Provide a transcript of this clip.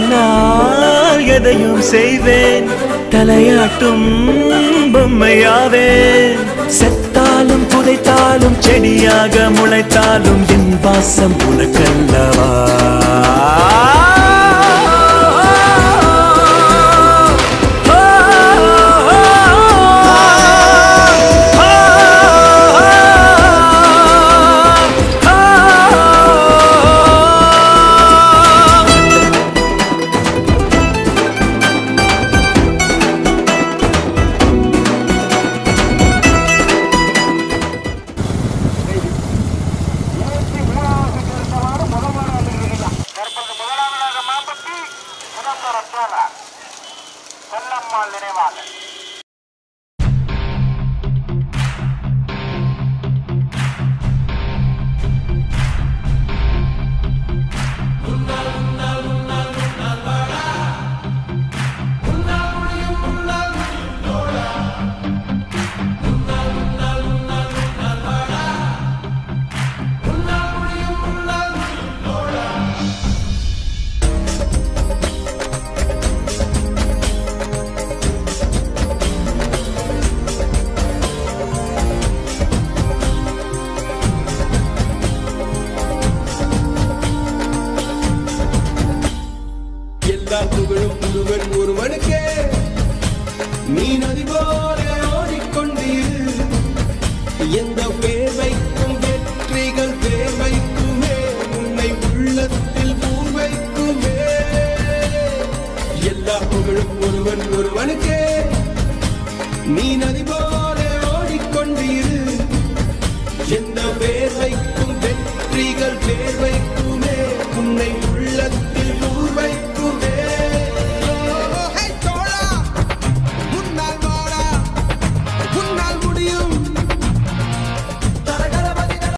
சொன்னால் எதையும் செய்வேன் தலையாட்டும் பொம்மையாவேன் செத்தாலும் புதைத்தாலும் செடியாக முளைத்தாலும் என் வாசம் உனக்கல்லவா இருபத்தி மூணாவது இருந்தவாறு முதல்வர் வந்திருக்கிறீங்களா தற்போது முதலாவதாக மாம்பட்டி சிதம்பரம் தேவர் செல்லம்மாள் நினைவாக எல்லா புகழும் முருகன் ஒருவனுக்கே நீ நதி போல ஓடிக்கொண்டீர் எந்த பேர் வைக்கும் வெற்றிகள் பேர் வைக்குமே உன்னை உள்ளத்தில் பூர் வைக்குமே எல்லா புகழும் ஒருவன் ஒருவனுக்கே நீ நதி போல ஓடிக்கொண்டீர் எந்த பேர் வைக்கும் வெற்றிகள் பேர் வைக்கும்